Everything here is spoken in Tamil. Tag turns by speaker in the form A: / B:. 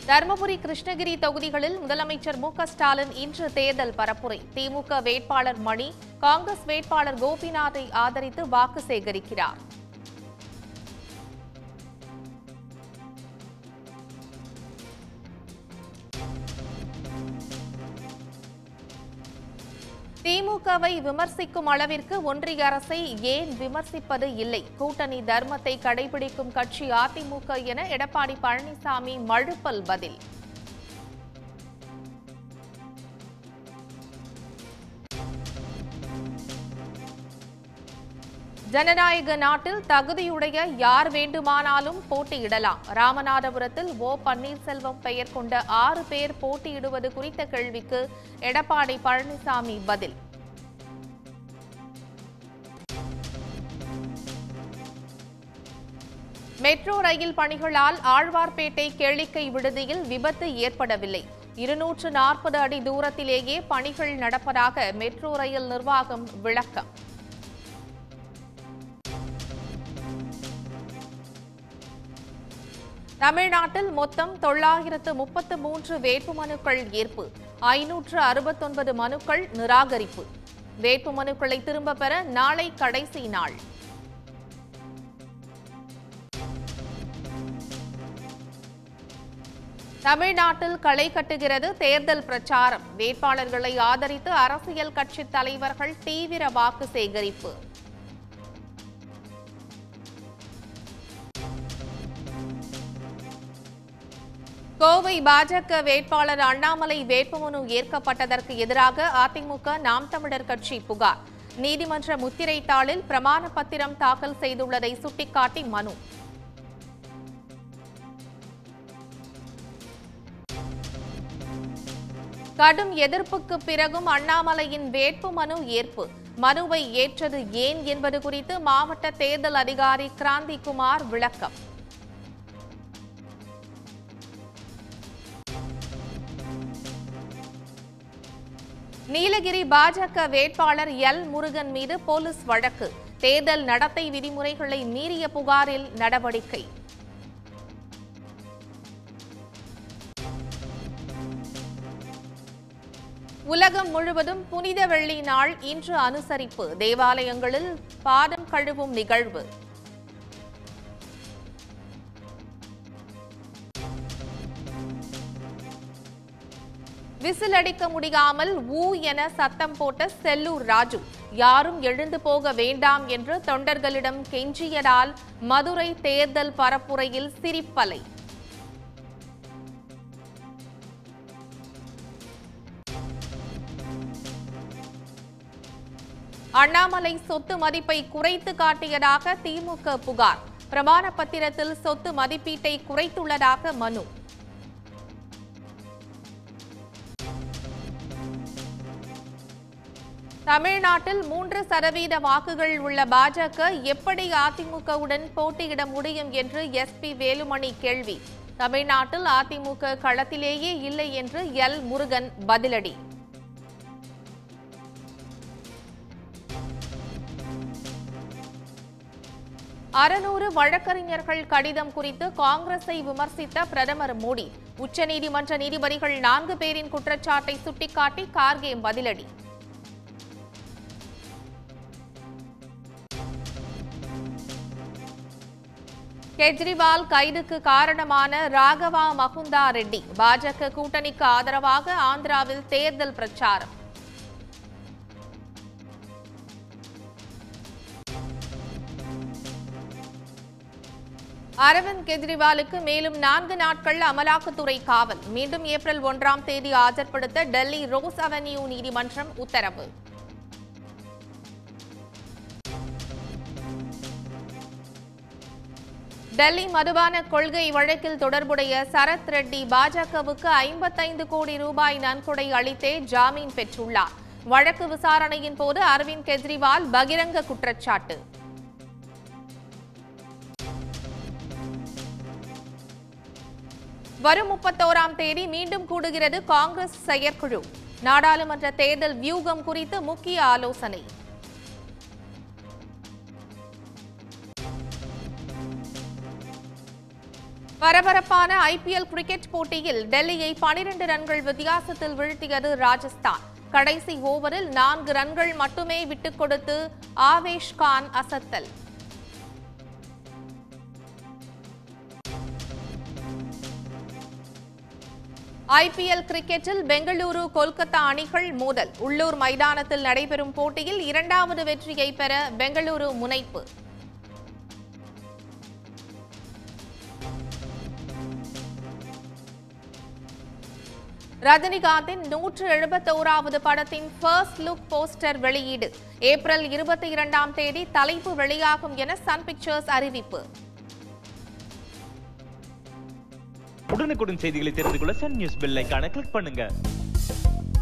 A: தருமபுரி கிருஷ்ணகிரி தொகுதிகளில் முதலமைச்சர் மு க ஸ்டாலின் இன்று தேர்தல் பரப்புரை திமுக வேட்பாளர் மணி காங்கிரஸ் வேட்பாளர் கோபிநாத்தை ஆதரித்து வாக்கு சேகரிக்கிறார் திமுகவை விமர்சிக்கும் அளவிற்கு ஒன்றிய அரசை ஏன் விமர்சிப்பது இல்லை கூட்டணி தர்மத்தை கடைபிடிக்கும் கட்சி அதிமுக என எடப்பாடி பழனிசாமி மழுப்பல் பதில் ஜனநாயக நாட்டில் தகுதியுடைய யார் வேண்டுமானாலும் போட்டியிடலாம் ராமநாதபுரத்தில் ஓ பன்னீர்செல்வம் பெயர் கொண்ட ஆறு பேர் போட்டியிடுவது குறித்த கேள்விக்கு எடப்பாடி பழனிசாமி பதில் மெட்ரோ ரயில் பணிகளால் ஆழ்வார்பேட்டை கேளிக்கை விடுதியில் விபத்து ஏற்படவில்லை இருநூற்று நாற்பது அடி தூரத்திலேயே பணிகள் நடப்பதாக மெட்ரோ ரயில் நிர்வாகம் விளக்கம் தமிழ்நாட்டில் மொத்தம் தொள்ளாயிரத்து முப்பத்து மூன்று வேட்புமனுக்கள் ஏற்பு ஐநூற்று அறுபத்தொன்பது மனுக்கள் நிராகரிப்பு வேட்புமனுக்களை திரும்பப் பெற நாளை கடைசி நாள் தமிழ்நாட்டில் களை கட்டுகிறது தேர்தல் பிரச்சாரம் வேட்பாளர்களை ஆதரித்து அரசியல் கட்சித் தலைவர்கள் தீவிர வாக்கு சேகரிப்பு கோவை பாஜக வேட்பாளர் அண்ணாமலை வேட்புமனு ஏற்கப்பட்டதற்கு எதிராக அதிமுக நாம் தமிழர் கட்சி புகார் நீதிமன்ற முத்திரை தாளில் பிரமாண பத்திரம் தாக்கல் செய்துள்ளதை சுட்டிக்காட்டி மனு கடும் எதிர்ப்புக்கு பிறகும் அண்ணாமலையின் வேட்புமனு ஏற்பு மனுவை ஏற்றது ஏன் என்பது குறித்து மாவட்ட தேர்தல் அதிகாரி கிராந்திகுமார் விளக்கம் நீலகிரி பாஜக வேட்பாளர் எல் முருகன் மீது போலீஸ் வழக்கு தேர்தல் நடத்தை விதிமுறைகளை மீறிய புகாரில் நடவடிக்கை உலகம் முழுவதும் புனித வெள்ளி நாள் இன்று அனுசரிப்பு தேவாலயங்களில் பாதம் கழுவும் நிகழ்வு விசில் அடிக்க முடியாமல் ஊ என சத்தம் போட்ட செல்லூர் ராஜு யாரும் எழுந்து போக வேண்டாம் என்று தொண்டர்களிடம் கெஞ்சியதால் மதுரை தேர்தல் பரப்புரையில் சிரிப்பலை அண்ணாமலை சொத்து மதிப்பை குறைத்து காட்டியதாக திமுக புகார் பிரமாண பத்திரத்தில் சொத்து மதிப்பீட்டை குறைத்துள்ளதாக மனு தமிழ்நாட்டில் மூன்று சதவீத வாக்குகள் உள்ள பாஜக எப்படி அதிமுகவுடன் போட்டியிட முடியும் என்று எஸ்பி வேலுமணி கேள்வி தமிழ்நாட்டில் அதிமுக களத்திலேயே இல்லை என்று எல் முருகன் பதிலடி அறுநூறு வழக்கறிஞர்கள் கடிதம் குறித்து காங்கிரஸை விமர்சித்த பிரதமர் மோடி உச்சநீதிமன்ற நீதிபதிகள் நான்கு பேரின் குற்றச்சாட்டை சுட்டிக்காட்டி கார்கே பதிலடி கெஜ்ரிவால் கைதுக்கு காரணமான ராகவா மகுந்தா ரெட்டி பாஜக கூட்டணிக்கு ஆதரவாக ஆந்திராவில் தேர்தல் பிரச்சாரம் அரவிந்த் கெஜ்ரிவாலுக்கு மேலும் நான்கு நாட்கள் அமலாக்கத்துறை காவல் மீண்டும் ஏப்ரல் ஒன்றாம் தேதி ஆஜர்படுத்த டெல்லி ரோஸ் அவென்யூ நீதிமன்றம் உத்தரவு டெல்லி மதுபான கொள்கை வழக்கில் தொடர்புடைய சரத் ரெட்டி பாஜகவுக்கு ஐம்பத்தைந்து கோடி ரூபாய் நன்கொடை அளித்தே ஜாமீன் பெற்றுள்ளார் வழக்கு விசாரணையின் போது அரவிந்த் கெஜ்ரிவால் பகிரங்க குற்றச்சாட்டு வரும் முப்பத்தோராம் தேதி மீண்டும் கூடுகிறது காங்கிரஸ் செயற்குழு நாடாளுமன்ற தேர்தல் வியூகம் குறித்து முக்கிய ஆலோசனை பரபரப்பான ஐபிஎல் கிரிக்கெட் போட்டியில் டெல்லியை 12 ரன்கள் வித்தியாசத்தில் வீழ்த்தியது ராஜஸ்தான் கடைசி ஓவரில் நான்கு ரன்கள் மட்டுமே விட்டுக் கொடுத்து ஆவேஷ் கான் அசத்தல் ஐபிஎல் கிரிக்கெட்டில் பெங்களூரு கொல்கத்தா அணிகள் மோதல் உள்ளூர் மைதானத்தில் நடைபெறும் போட்டியில் இரண்டாவது வெற்றியை பெற பெங்களூரு முனைப்பு ரஜினிகாந்தின் நூற்று எழுபத்தோராவது படத்தின் ஃபர்ஸ்ட் லுக் போஸ்டர் வெளியீடு ஏப்ரல் இருபத்தி இரண்டாம் தேதி தலைப்பு வெளியாகும் என சன் பிக்சர்ஸ் அறிவிப்பு
B: உடனுக்குடன் செய்திகளை தெரிந்து கொள்ள சன் நியூஸ் பெல் ஐகானை கிளிக் பண்ணுங்க